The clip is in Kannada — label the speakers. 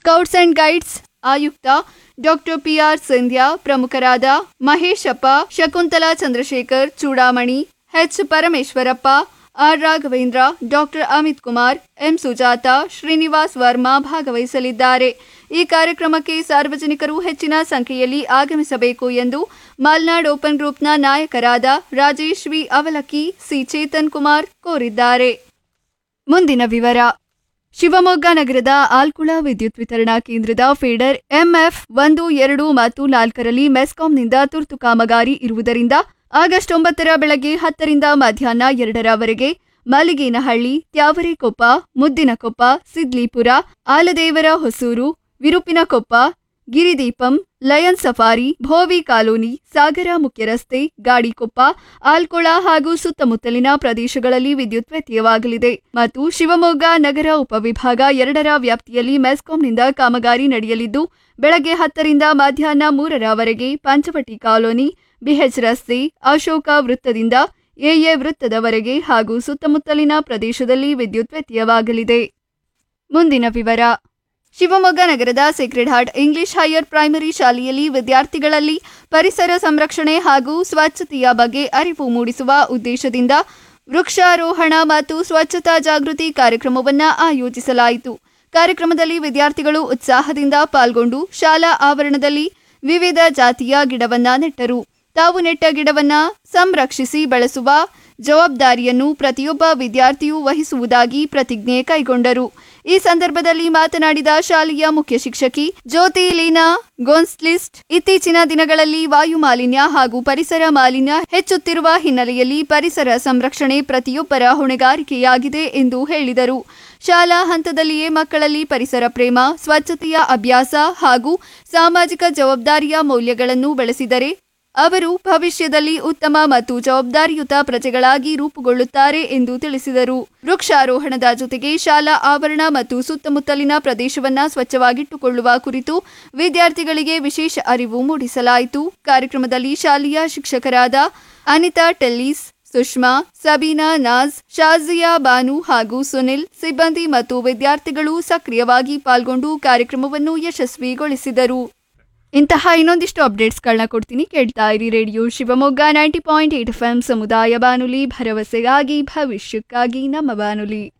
Speaker 1: ಸ್ಕೌಟ್ಸ್ ಅಂಡ್ ಗೈಡ್ಸ್ ಆಯುಕ್ತ ಡಾಕ್ಟರ್ ಪಿಆರ್ ಸಿಂಧ್ಯಾ ಪ್ರಮುಖರಾದ Maheshappa Shakuntala Chandrashekhar Chudamani H Parameshwarappa R Raghavendra doctor Amit Kumar M Sujatha Srinivas Varma ಭಾಗವಹಿಸಲಿದ್ದಾರೆ ಈ ಕಾರ್ಯಕ್ರಮಕ್ಕೆ ಸಾರ್ವಜನಿಕರು ಹೆಚ್ಚಿನ ಸಂಖ್ಯೆಯಲ್ಲಿ ಆಗಮಿಸಬೇಕು ಎಂದು ಮಲ್ನಾಡ್ ಓಪನ್ ಗ್ರೂಪ್ನ ನಾಯಕರಾದ ರಾಜೇಶ್ ವಿ ಅವಲಕ್ಕಿ ಸಿ ಚೇತನ್ ಕುಮಾರ್ ಕೋರಿದ್ದಾರೆ ಮುಂದಿನ ವಿವರ ಶಿವಮೊಗ್ಗ ನಗರದ ಆಲ್ಕುಳ ವಿದ್ಯುತ್ ವಿತರಣಾ ಕೇಂದ್ರದ ಫೀಡರ್ ಎಂಎಫ್ ಒಂದು ಎರಡು ಮತ್ತು ನಾಲ್ಕರಲ್ಲಿ ಮೆಸ್ಕಾಂನಿಂದ ತುರ್ತು ಕಾಮಗಾರಿ ಇರುವುದರಿಂದ ಆಗಸ್ಟ್ ಒಂಬತ್ತರ ಬೆಳಗ್ಗೆ ಹತ್ತರಿಂದ ಮಧ್ಯಾಹ್ನ ಎರಡರವರೆಗೆ Malligenahalli Tyavarekoppa Muddinakoppa Sidlipura Aladevara Hosur Virupinakoppa Giridipam lion safari Bhovi colony Sagara ಮುಖ್ಯ ರಸ್ತೆ ಗಾಡಿಕೊಪ್ಪ ಆಲ್ಕೊಳ ಹಾಗೂ ಸುತ್ತಮುತ್ತಲಿನ ಪ್ರದೇಶಗಳಲ್ಲಿ ವಿದ್ಯುತ್ ವ್ಯತ್ಯಯವಾಗಲಿದೆ ಮತ್ತು ಶಿವಮೊಗ್ಗ ನಗರ ಉಪವಿಭಾಗ ಎರಡರ ವ್ಯಾಪ್ತಿಯಲ್ಲಿ ಮೆಸ್ಕಾಂನಿಂದ ಕಾಮಗಾರಿ ನಡೆಯಲಿದ್ದು ಬೆಳಗ್ಗೆ ಹತ್ತರಿಂದ ಮಧ್ಯಾಹ್ನ ಮೂರರವರೆಗೆ ಪಂಚವಟಿ ಕಾಲೋನಿ ಬಿಎಚ್ ರಸ್ತೆ ಅಶೋಕ ವೃತ್ತದಿಂದ ಎಎ ವೃತ್ತದವರೆಗೆ ಹಾಗೂ ಸುತ್ತಮುತ್ತಲಿನ ಪ್ರದೇಶದಲ್ಲಿ ವಿದ್ಯುತ್ ವ್ಯತ್ಯಯವಾಗಲಿದೆ ಮುಂದಿನ ವಿವರ ಶಿವಮೊಗ್ಗ ನಗರದ sacred heart English higher primary ಶಾಲೆಯಲ್ಲಿ ವಿದ್ಯಾರ್ಥಿಗಳಲ್ಲಿ ಪರಿಸರ ಸಂರಕ್ಷಣೆ ಹಾಗೂ ಸ್ವಚ್ಛತೆಯ ಬಗ್ಗೆ ಅರಿವು ಮೂಡಿಸುವ ಉದ್ದೇಶದಿಂದ ವೃಕ್ಷಾರೋಹಣ ಮತ್ತು ಸ್ವಚ್ಛತಾ ಜಾಗೃತಿ ಕಾರ್ಯಕ್ರಮವನ್ನು ಆಯೋಜಿಸಲಾಯಿತು ಕಾರ್ಯಕ್ರಮದಲ್ಲಿ ವಿದ್ಯಾರ್ಥಿಗಳು ಉತ್ಸಾಹದಿಂದ ಪಾಲ್ಗೊಂಡು ಶಾಲಾ ಆವರಣದಲ್ಲಿ ವಿವಿಧ ಜಾತಿಯ ಗಿಡವನ್ನ ನೆಟ್ಟರು ತಾವು ನೆಟ್ಟ ಗಿಡವನ್ನ ಸಂರಕ್ಷಿಸಿ ಬೆಳೆಸುವ ಜವಾಬ್ದಾರಿಯನ್ನು ಪ್ರತಿಯೊಬ್ಬ ವಿದ್ಯಾರ್ಥಿಯೂ ವಹಿಸುವುದಾಗಿ ಪ್ರತಿಜ್ಞೆ ಕೈಗೊಂಡರು ಈ ಸಂದರ್ಭದಲ್ಲಿ ಮಾತನಾಡಿದ ಶಾಲೆಯ ಮುಖ್ಯ ಶಿಕ್ಷಕಿ ಜ್ಯೋತಿ ಲೀನಾ ಗೋನ್ಸ್ಲಿಸ್ಟ್ ಇತ್ತೀಚಿನ ದಿನಗಳಲ್ಲಿ ವಾಯು ಮಾಲಿನ್ಯ ಹಾಗೂ ಪರಿಸರ ಮಾಲಿನ್ಯ ಹೆಚ್ಚುತ್ತಿರುವ ಹಿನ್ನೆಲೆಯಲ್ಲಿ ಪರಿಸರ ಸಂರಕ್ಷಣೆ ಪ್ರತಿಯೊಬ್ಬರ ಹೊಣೆಗಾರಿಕೆಯಾಗಿದೆ ಎಂದು ಹೇಳಿದರು ಶಾಲಾ ಹಂತದಲ್ಲಿಯೇ ಮಕ್ಕಳಲ್ಲಿ ಪರಿಸರ ಪ್ರೇಮ ಸ್ವಚ್ಛತೆಯ ಅಭ್ಯಾಸ ಹಾಗೂ ಸಾಮಾಜಿಕ ಜವಾಬ್ದಾರಿಯ ಮೌಲ್ಯಗಳನ್ನು ಬೆಳೆಸಿದರೆ ಅವರು ಭವಿಷ್ಯದಲ್ಲಿ ಉತ್ತಮ ಮತ್ತು ಜವಾಬ್ದಾರಿಯುತ ಪ್ರಜೆಗಳಾಗಿ ರೂಪುಗೊಳ್ಳುತ್ತಾರೆ ಎಂದು ತಿಳಿಸಿದರು ವೃಕ್ಷಾರೋಹಣದ ಜೊತೆಗೆ ಶಾಲಾ ಆವರಣ ಮತ್ತು ಸುತ್ತಮುತ್ತಲಿನ ಪ್ರದೇಶವನ್ನ ಸ್ವಚ್ಛವಾಗಿಟ್ಟುಕೊಳ್ಳುವ ಕುರಿತು ವಿದ್ಯಾರ್ಥಿಗಳಿಗೆ ವಿಶೇಷ ಅರಿವು ಮೂಡಿಸಲಾಯಿತು ಕಾರ್ಯಕ್ರಮದಲ್ಲಿ ಶಾಲೆಯ ಶಿಕ್ಷಕರಾದ ಅನಿತಾ ಟೆಲ್ಲೀಸ್ ಸುಷ್ಮಾ ಸಬೀನಾ ನಾಜ್ ಶಾಜಿಯಾ ಬಾನು ಹಾಗೂ ಸುನಿಲ್ ಸಿಬ್ಬಂದಿ ಮತ್ತು ವಿದ್ಯಾರ್ಥಿಗಳು ಸಕ್ರಿಯವಾಗಿ ಪಾಲ್ಗೊಂಡು ಕಾರ್ಯಕ್ರಮವನ್ನು ಯಶಸ್ವಿಗೊಳಿಸಿದರು ಇಂತಹ ಇನ್ನೊಂದಿಷ್ಟು ಅಪ್ಡೇಟ್ಸ್ಗಳನ್ನ ಕೊಡ್ತೀನಿ ಕೇಳ್ತಾ ಇರಿ radio Shivamogga ninety point eight F M ಸಮುದಾಯ ಬಾನುಲಿ ಭರವಸೆಗಾಗಿ ಭವಿಷ್ಯಕ್ಕಾಗಿ ನಮ್ಮ ಬಾನುಲಿ